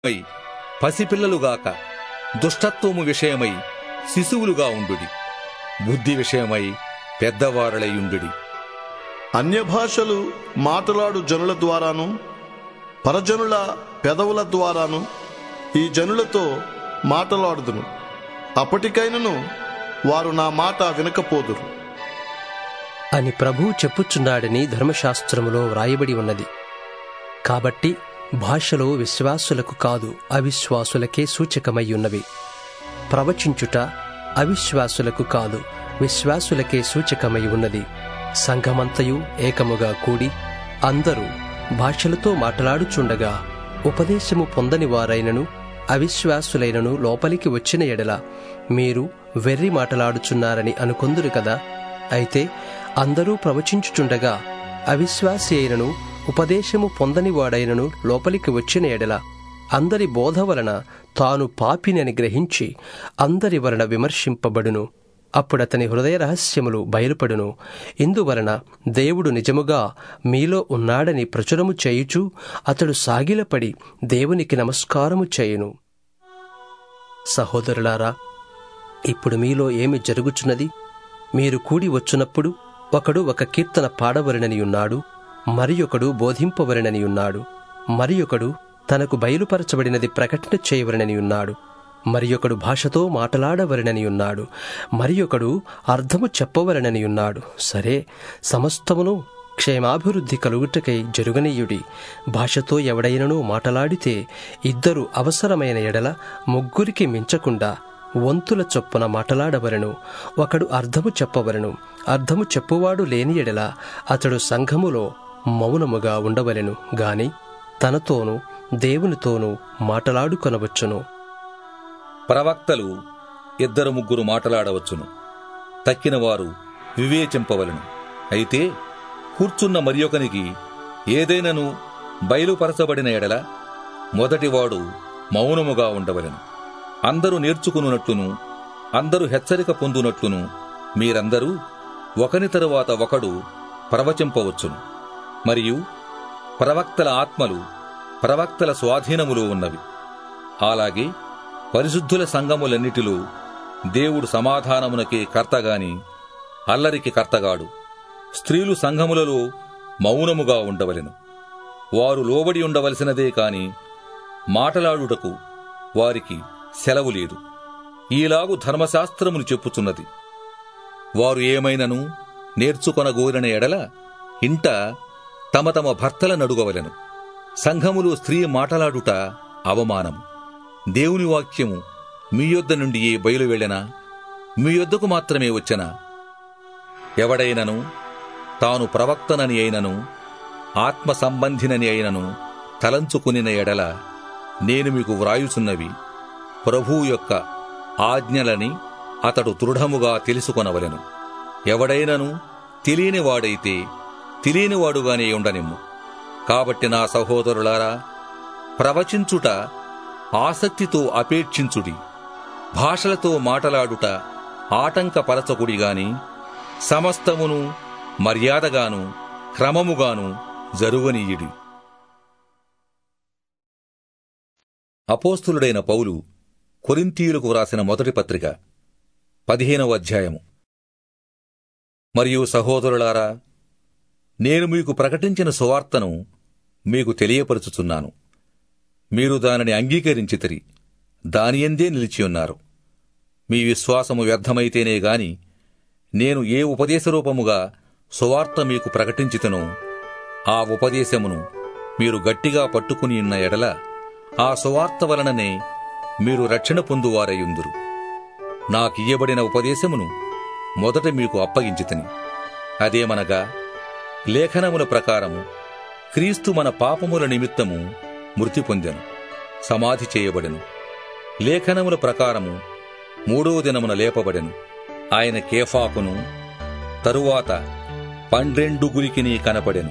విషయమై పసిపిల్లలుగాక దుష్టత్వము విషయమై శిశువులుగా ఉండుడి బుద్ధి విషయమై పెద్దవారలయుండుడి అన్యభాషలు మాట్లాడు జనుల ద్వారాను పరజనుల పెదవుల ద్వారాను ఈ జనులతో మాటలాడుదును అప్పటికైనను వారు నా మాట వినకపోదురు అని ప్రభువు చెప్పుచున్నాడని ధర్మశాస్త్రములో వ్రాయబడి ఉన్నది కాబట్టి భాషలో విశ్వాసులకు కాదు అవిశ్వాసులకే సూచకమై ఉన్నవి ప్రవచించుట అవిశ్వాసులకు కాదు విశ్వాసులకే సూచకమై ఉన్నది సంఘమంతయు ఏకముగా కూడి అందరూ భాషలతో మాట్లాడుచుండగా ఉపదేశము పొందని వారైనను అవిశ్వాసులైనను లోపలికి వచ్చిన ఎడల మీరు వెర్రి మాటలాడుచున్నారని అనుకొందురు కదా అయితే అందరూ ప్రవచించుచుండగా అవిశ్వాసి అయినను ఉపదేశము పొందని వాడైనను లోపలికి వచ్చిన ఎడల అందరి బోధ వలన తాను పాపిని గ్రహించి అందరి వలన విమర్శింపబడును అప్పుడతని హృదయ రహస్యములు బయలుపడును ఇందువలన దేవుడు నిజముగా మీలో ఉన్నాడని ప్రచురము చేయుచు అతడు సాగిలపడి దేవునికి నమస్కారము చేయును సహోదరులారా ఇప్పుడు మీలో ఏమి జరుగుచున్నది మీరు కూడి వచ్చునప్పుడు ఒకడు ఒక కీర్తన పాడవలనని ఉన్నాడు మరి ఒకడు బోధింపవలనని ఉన్నాడు మరి ఒకడు తనకు బయలుపరచబడినది ప్రకటన చేయవలనని ఉన్నాడు మరి ఒకడు భాషతో మాటలాడవలనని ఉన్నాడు మరి ఒకడు అర్థము చెప్పవలనని ఉన్నాడు సరే సమస్తమును క్షేమాభివృద్ధి కలుగుటకై జరుగనీయుడి భాషతో ఎవడైనను మాటలాడితే ఇద్దరు అవసరమైన ఎడల ముగ్గురికి మించకుండా వంతుల చొప్పున మాటలాడవలను ఒకడు అర్థము చెప్పవలను అర్థము చెప్పువాడు లేని ఎడల అతడు సంఘములో మౌనముగా ఉండవలెను గాని తనతోనూ దేవునితోనూ మాటలాడుకొనవచ్చును ప్రవక్తలు ఇద్దరు ముగ్గురు మాటలాడవచ్చును తక్కిన వారు వివేచింపవలను అయితే కూర్చున్న మరియొకనికి ఏదైనను బయలుపరచబడిన ఎడల మొదటివాడు మౌనముగా ఉండవలెను అందరూ నేర్చుకున్నట్లును అందరూ హెచ్చరిక పొందునట్లును మీరందరూ ఒకని తరువాత ఒకడు ప్రవచింపవచ్చును మరియు ప్రవక్తల ఆత్మలు ప్రవక్తల స్వాధీనములో ఉన్నవి అలాగే పరిశుద్ధుల సంఘములన్నిటిలో దేవుడు సమాధానమునకే కర్తగాని అల్లరికి కర్తగాడు స్త్రీలు సంఘములలో మౌనముగా ఉండవలెను వారు లోబడి ఉండవలసినదే కాని మాటలాడుటకు వారికి సెలవు లేదు ఈలాగు ధర్మశాస్త్రములు చెప్పుచున్నది వారు ఏమైనను నేర్చుకొనగోరిన ఎడల ఇంట తమ తమ భర్తల నడుగవలెను సంఘములో స్త్రీ మాటలాడుట అవమానం దేవుని వాక్యము మీ యొద్ద నుండి ఏ బయలు వెళ్ళెనా మీ యొద్దకు మాత్రమే వచ్చెనా ఎవడైనను తాను ప్రవక్తనని అయినను ఆత్మ సంబంధినని అయినను తలంచుకునిన ఎడల నేను మీకు వ్రాయుచున్నవి ప్రభువు యొక్క ఆజ్ఞలని అతడు దృఢముగా తెలుసుకొనవలెను ఎవడైనను తెలియనివాడైతే తెలియనివాడుగానే ఉండనిమ్ము కాబట్టి నా సహోదరులారా ప్రవచించుట ఆసక్తితో అపేక్షించుడి భాషలతో మాటలాడుట ఆటంకపరచకుడి గాని సమస్తమును మర్యాదగాను క్రమముగాను జరుగనీయుడి అపోస్తులుడైన పౌలు కొరింతీయులకు వ్రాసిన మొదటి పత్రిక పదిహేనవ అధ్యాయము మరియు సహోదరులారా నేను మీకు ప్రకటించిన సువార్తను మీకు తెలియపరుచుచున్నాను మీరు దానిని అంగీకరించితిరి దానియందే నిలిచియున్నారు మీ విశ్వాసము వ్యర్థమైతేనే గాని నేను ఏ ఉపదేశరూపముగా సువార్త మీకు ప్రకటించితనో ఆ ఉపదేశమును మీరు గట్టిగా పట్టుకుని ఉన్న ఎడల ఆ సువార్త వలననే మీరు రక్షణ పొందువారయుందురు నాకియ్యబడిన ఉపదేశమును మొదట మీకు అప్పగించితిని అదేమనగా లేఖనముల ప్రకారము క్రీస్తు మన పాపముల నిమిత్తము మృతి పొందెను సమాధి చేయబడెను లేఖనముల ప్రకారము మూడవ దినమున లేపబడెను ఆయన కేఫాకును తరువాత పన్నెండుగురికి కనపడెను